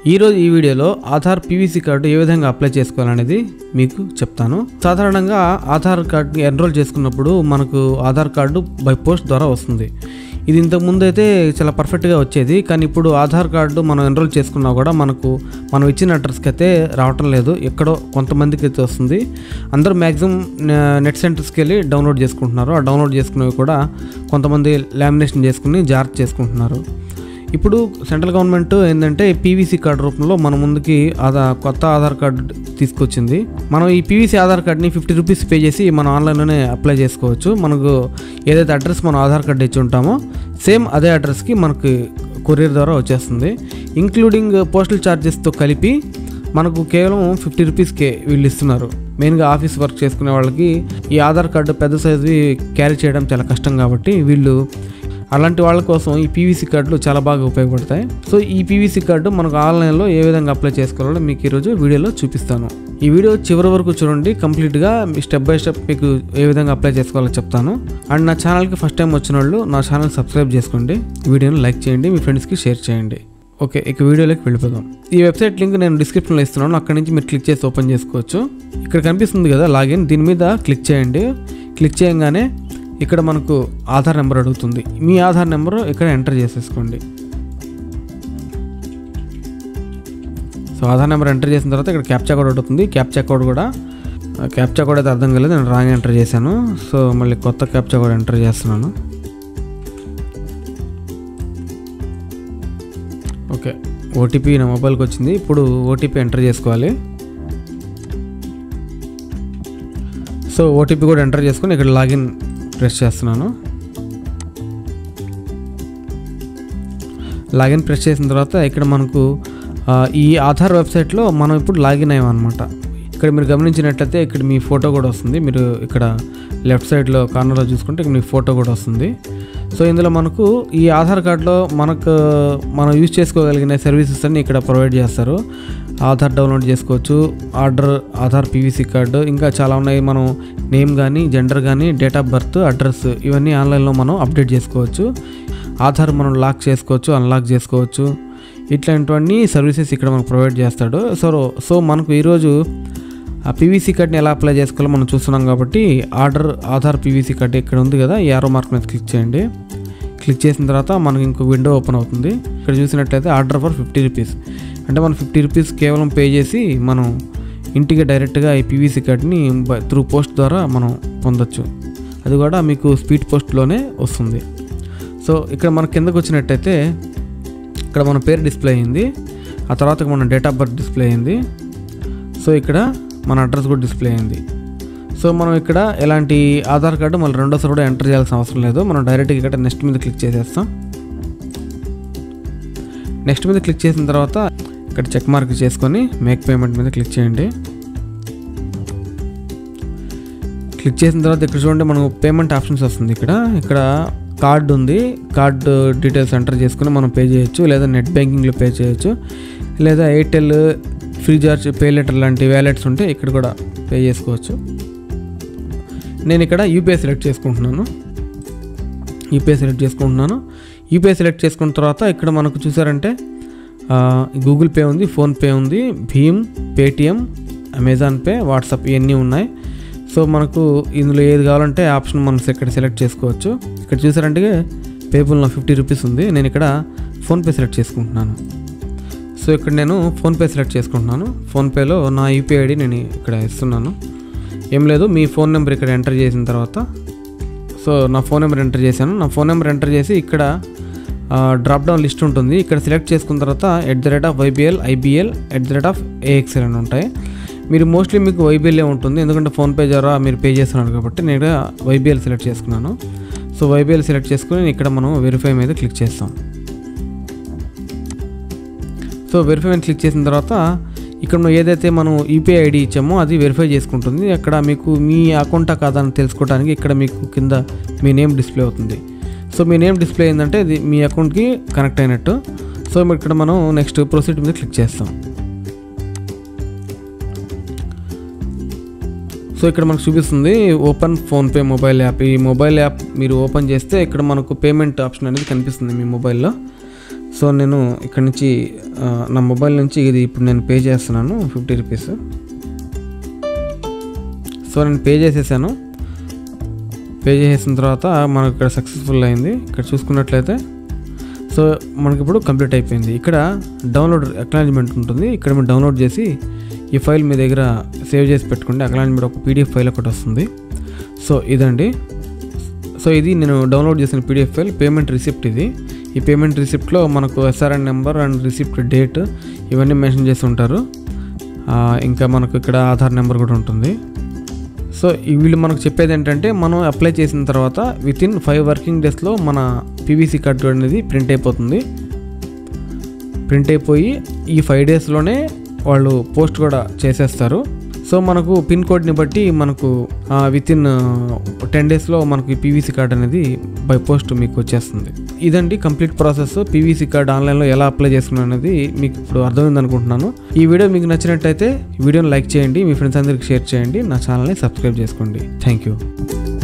ఈరోజు ఈ వీడియోలో ఆధార్ పీవీసీ కార్డు ఏ విధంగా అప్లై చేసుకోవాలనేది మీకు చెప్తాను సాధారణంగా ఆధార్ కార్డు ఎన్రోల్ చేసుకున్నప్పుడు మనకు ఆధార్ కార్డు బై పోస్ట్ ద్వారా వస్తుంది ఇది ఇంతకు ముందు అయితే చాలా పర్ఫెక్ట్గా వచ్చేది కానీ ఇప్పుడు ఆధార్ కార్డు మనం ఎన్రోల్ చేసుకున్నా కూడా మనకు మనం ఇచ్చిన అడ్రస్కి అయితే రావటం లేదు ఎక్కడో కొంతమందికి అయితే వస్తుంది అందరూ మ్యాక్సిమం నెట్ సెంటర్స్కి వెళ్ళి డౌన్లోడ్ చేసుకుంటున్నారు ఆ డౌన్లోడ్ చేసుకునేవి కూడా కొంతమంది లామినేషన్ చేసుకుని జాగ్రత్త చేసుకుంటున్నారు ఇప్పుడు సెంట్రల్ గవర్నమెంట్ ఏంటంటే పీవీసీ కార్డు రూపంలో మన ముందుకి ఆధా కొత్త ఆధార్ కార్డు తీసుకొచ్చింది మనం ఈ పీవీసీ ఆధార్ కార్డ్ని ఫిఫ్టీ రూపీస్ పే చేసి మనం ఆన్లైన్లోనే అప్లై చేసుకోవచ్చు మనకు ఏదైతే అడ్రస్ మనం ఆధార్ కార్డు ఇచ్చి ఉంటామో సేమ్ అదే అడ్రస్కి మనకి కొరియర్ ద్వారా వచ్చేస్తుంది ఇంక్లూడింగ్ పోస్టల్ ఛార్జెస్తో కలిపి మనకు కేవలం ఫిఫ్టీ రూపీస్కే వీళ్ళు ఇస్తున్నారు మెయిన్గా ఆఫీస్ వర్క్ చేసుకునే వాళ్ళకి ఈ ఆధార్ కార్డు పెద్ద సైజువి క్యారీ చేయడం చాలా కష్టం కాబట్టి వీళ్ళు అలాంటి వాళ్ళ కోసం ఈ పీవీసీ కార్డులు చాలా బాగా ఉపయోగపడతాయి సో ఈ పీవీసీ కార్డు మనకు ఆన్లైన్లో ఏ విధంగా అప్లై చేసుకోవాలో మీకు ఈరోజు వీడియోలో చూపిస్తాను ఈ వీడియో చివరి వరకు చూడండి కంప్లీట్గా స్టెప్ బై స్టెప్ మీకు ఏ విధంగా అప్లై చేసుకోవాలో చెప్తాను అండ్ నా ఛానల్కి ఫస్ట్ టైం వచ్చిన వాళ్ళు నా ఛానల్ సబ్స్క్రైబ్ చేసుకోండి వీడియోని లైక్ చేయండి మీ ఫ్రెండ్స్కి షేర్ చేయండి ఓకే ఇక వీడియోలోకి వెళ్ళిపోదాం ఈ వెబ్సైట్ లింక్ నేను డిస్క్రిప్షన్లో ఇస్తున్నాను అక్కడ నుంచి మీరు క్లిక్ చేసి ఓపెన్ చేసుకోవచ్చు ఇక్కడ కనిపిస్తుంది కదా లాగిన్ దీని మీద క్లిక్ చేయండి క్లిక్ చేయగానే ఇక్కడ మనకు ఆధార్ నెంబర్ అడుగుతుంది మీ ఆధార్ నెంబర్ ఇక్కడ ఎంటర్ చేసేసుకోండి సో ఆధార్ నెంబర్ ఎంటర్ చేసిన తర్వాత ఇక్కడ క్యాప్చా కోడ్ అడుగుతుంది క్యాప్చా కోడ్ కూడా క్యాప్చా కోడ్ అయితే అర్థం కాలేదు నేను రాంగ్ ఎంటర్ చేశాను సో మళ్ళీ కొత్త క్యాప్చా కోడ్ ఎంటర్ చేస్తున్నాను ఓకే ఓటీపీ నా మొబైల్కి వచ్చింది ఇప్పుడు ఓటీపీ ఎంటర్ చేసుకోవాలి సో ఓటీపీ కూడా ఎంటర్ చేసుకొని ఇక్కడ లాగిన్ ప్రెస్ చేస్తున్నాను లాగిన్ ప్రెస్ చేసిన తర్వాత ఇక్కడ మనకు ఆ, ఈ ఆధార్ వెబ్సైట్లో మనం ఇప్పుడు లాగిన్ అయ్యామన్నమాట ఇక్కడ మీరు గమనించినట్లయితే ఇక్కడ మీ ఫోటో కూడా వస్తుంది మీరు ఇక్కడ లెఫ్ట్ సైడ్లో కార్నర్లో చూసుకుంటే ఇక్కడ మీ ఫోటో కూడా వస్తుంది సో ఇందులో మనకు ఈ ఆధార్ కార్డులో మనకు మనం యూజ్ చేసుకోగలిగిన సర్వీసెస్ అన్ని ఇక్కడ ప్రొవైడ్ చేస్తారు ఆధార్ డౌన్లోడ్ చేసుకోవచ్చు ఆర్డర్ ఆధార్ పీవీసీ కార్డు ఇంకా చాలా ఉన్నాయి మనం నేమ్ కానీ జెండర్ కానీ డేట్ ఆఫ్ బర్త్ అడ్రస్ ఇవన్నీ ఆన్లైన్లో మనం అప్డేట్ చేసుకోవచ్చు ఆధార్ మనం లాక్ చేసుకోవచ్చు అన్లాక్ చేసుకోవచ్చు ఇట్లాంటివన్నీ సర్వీసెస్ ఇక్కడ మనకు ప్రొవైడ్ చేస్తాడు సో సో మనకు ఈరోజు ఆ పీవీసీ కార్డ్ని ఎలా అప్లై చేసుకోవాలో మనం చూస్తున్నాం కాబట్టి ఆర్డర్ ఆధార్ పీవీసీ కార్డ్ ఇక్కడ ఉంది కదా ఈ ఆరో మార్క్ మీద క్లిక్ చేయండి క్లిక్ చేసిన తర్వాత మనకి ఇంకో విండో ఓపెన్ అవుతుంది ఇక్కడ చూసినట్లయితే ఆర్డర్ ఫర్ ఫిఫ్టీ రూపీస్ అంటే మనం ఫిఫ్టీ రూపీస్ కేవలం పే చేసి మనం ఇంటికి డైరెక్ట్గా ఈ పీవీసీ కార్డ్ని త్రూ పోస్ట్ ద్వారా మనం పొందొచ్చు అది కూడా మీకు స్పీడ్ పోస్ట్లోనే వస్తుంది సో ఇక్కడ మన కిందకు వచ్చినట్టయితే ఇక్కడ మన పేరు డిస్ప్లే అయింది ఆ తర్వాత మన డేట్ ఆఫ్ బర్త్ డిస్ప్లే అయింది సో ఇక్కడ మన అడ్రస్ కూడా డిస్ప్లే అయింది సో మనం ఇక్కడ ఎలాంటి ఆధార్ కార్డు మళ్ళీ రెండోసారి కూడా ఎంటర్ చేయాల్సిన అవసరం లేదు మనం డైరెక్ట్గా ఇక్కడ నెక్స్ట్ మీద క్లిక్ చేసేస్తాం నెక్స్ట్ మీద క్లిక్ చేసిన తర్వాత ఇక్కడ చెక్ మార్క్ చేసుకొని మేక్ పేమెంట్ మీద క్లిక్ చేయండి క్లిక్ చేసిన తర్వాత ఇక్కడ చూడండి మనకు పేమెంట్ ఆప్షన్స్ వస్తుంది ఇక్కడ ఇక్కడ కార్డ్ ఉంది కార్డ్ డీటెయిల్స్ ఎంటర్ చేసుకుని మనం పే చేయొచ్చు లేదా నెట్ బ్యాంకింగ్లో పే చేయొచ్చు లేదా Airtel free charge pay later లాంటి వ్యాలెట్స్ ఉంటే ఇక్కడ కూడా పే చేసుకోవచ్చు నేను ఇక్కడ యూపీఐ సెలెక్ట్ చేసుకుంటున్నాను యూపీఐ సెలెక్ట్ చేసుకుంటున్నాను యూపీఐ సెలెక్ట్ చేసుకున్న తర్వాత ఇక్కడ మనకు చూసారంటే గూగుల్ పే ఉంది ఫోన్పే ఉంది భీమ్ పేటిఎం అమెజాన్ పే వాట్సాప్ ఇవన్నీ ఉన్నాయి సో మనకు ఇందులో ఏది కావాలంటే ఆప్షన్ మనం ఇక్కడ సెలెక్ట్ చేసుకోవచ్చు ఇక్కడ చూసారంటే పేబుల్ నా ఫిఫ్టీ రూపీస్ ఉంది నేను ఇక్కడ ఫోన్పే సెలెక్ట్ చేసుకుంటున్నాను సో ఇక్కడ నేను ఫోన్పే సెలెక్ట్ చేసుకుంటున్నాను ఫోన్పేలో నా యూపీఐ ఐడి నేను ఇక్కడ ఇస్తున్నాను ఏం లేదు మీ ఫోన్ నెంబర్ ఇక్కడ ఎంటర్ చేసిన తర్వాత సో నా ఫోన్ నెంబర్ ఎంటర్ చేశాను నా ఫోన్ నెంబర్ ఎంటర్ చేసి ఇక్కడ డ్రాప్ డౌన్ లిస్ట్ ఉంటుంది ఇక్కడ సెలెక్ట్ చేసుకున్న తర్వాత at the rate of YBL IBL at the rate of AXL అని ఉంటాయి మీరు మోస్ట్లీ మీకు వైబిఎల్ఏ ఉంటుంది ఎందుకంటే ఫోన్పే ద్వారా మీరు పే చేస్తున్నారు కాబట్టి నేను ఇక్కడ వైబిఎల్ సెలెక్ట్ చేసుకున్నాను సో వైబిఎల్ సెలెక్ట్ చేసుకుని ఇక్కడ మనం వెరిఫై మీద క్లిక్ చేస్తాం సో వెరిఫై మీద క్లిక్ చేసిన తర్వాత ఇక్కడ మనం ఏదైతే మనం యూపీఐ ఐడి ఇచ్చామో అది వెరిఫై చేసుకుంటుంది అక్కడ మీకు మీ అకౌంటా కాదా అని తెలుసుకోవడానికి ఇక్కడ మీకు కింద మీ నేమ్ డిస్ప్లే అవుతుంది సో మీ నేమ్ డిస్ప్లే అయిందంటే ఇది మీ అకౌంట్కి కనెక్ట్ అయినట్టు సో ఇక్కడ మనం నెక్స్ట్ ప్రొసీడ్ మీద క్లిక్ చేస్తాం సో ఇక్కడ మనకు చూపిస్తుంది ఓపెన్ ఫోన్పే మొబైల్ యాప్ ఈ మొబైల్ యాప్ మీరు ఓపెన్ చేస్తే ఇక్కడ మనకు పేమెంట్ ఆప్షన్ అనేది కనిపిస్తుంది మీ మొబైల్లో సో నేను ఇక్కడ నుంచి ఆ, నా మొబైల్ నుంచి ఇది ఇప్పుడు నేను పే చేస్తున్నాను ఫిఫ్టీ రూపీస్ సో నేను పే చేసేసాను పే చేసిన తర్వాత మనకు ఇక్కడ సక్సెస్ఫుల్ అయింది ఇక్కడ చూసుకున్నట్లయితే సో మనకి ఇప్పుడు కంప్లీట్ అయిపోయింది ఇక్కడ డౌన్లోడ్ అక్నాలజ్మెంట్ ఉంటుంది ఇక్కడ మీరు డౌన్లోడ్ చేసి ఈ ఫైల్ మీ దగ్గర సేవ్ చేసి పెట్టుకోండి అక్నాలజ్మెంట్ ఒక పీడిఎఫ్ ఫైల్ ఒకటి వస్తుంది సో ఇదండి సో ఇది నేను డౌన్లోడ్ చేసిన పీడిఎఫ్ ఫైల్ పేమెంట్ రిసిప్ట్ ఇది ఈ పేమెంట్ రిసిప్ట్లో మనకు SRN number and receipt date ఇవన్నీ మెన్షన్ చేసి ఉంటారు ఆ, ఇంకా మనకు ఇక్కడ ఆధార్ నెంబర్ కూడా ఉంటుంది సో ఈ వీళ్ళు మనకు చెప్పేది ఏంటంటే మనం అప్లై చేసిన తర్వాత విత్ ఇన్ ఫైవ్ వర్కింగ్ డేస్లో మన పీవీసీ కార్డు అనేది ప్రింట్ అయిపోతుంది ప్రింట్ అయిపోయి ఈ ఫైవ్ డేస్లోనే వాళ్ళు పోస్ట్ కూడా చేసేస్తారు సో మనకు పిన్ కోడ్ని బట్టి మనకు విత్ ఇన్ టెన్ డేస్లో మనకు ఈ పీవీసీ కార్డ్ అనేది బై పోస్ట్ మీకు వచ్చేస్తుంది ఇదండి కంప్లీట్ ప్రాసెస్ పీవీసీ కార్డ్ ఆన్లైన్లో ఎలా అప్లై చేసుకున్నాను అనేది మీకు ఇప్పుడు అర్థమైంది అనుకుంటున్నాను ఈ వీడియో మీకు నచ్చినట్టయితే వీడియోని లైక్ చేయండి మీ ఫ్రెండ్స్ అందరికి షేర్ చేయండి నా ఛానల్ని సబ్స్క్రైబ్ చేసుకోండి థ్యాంక్ యూ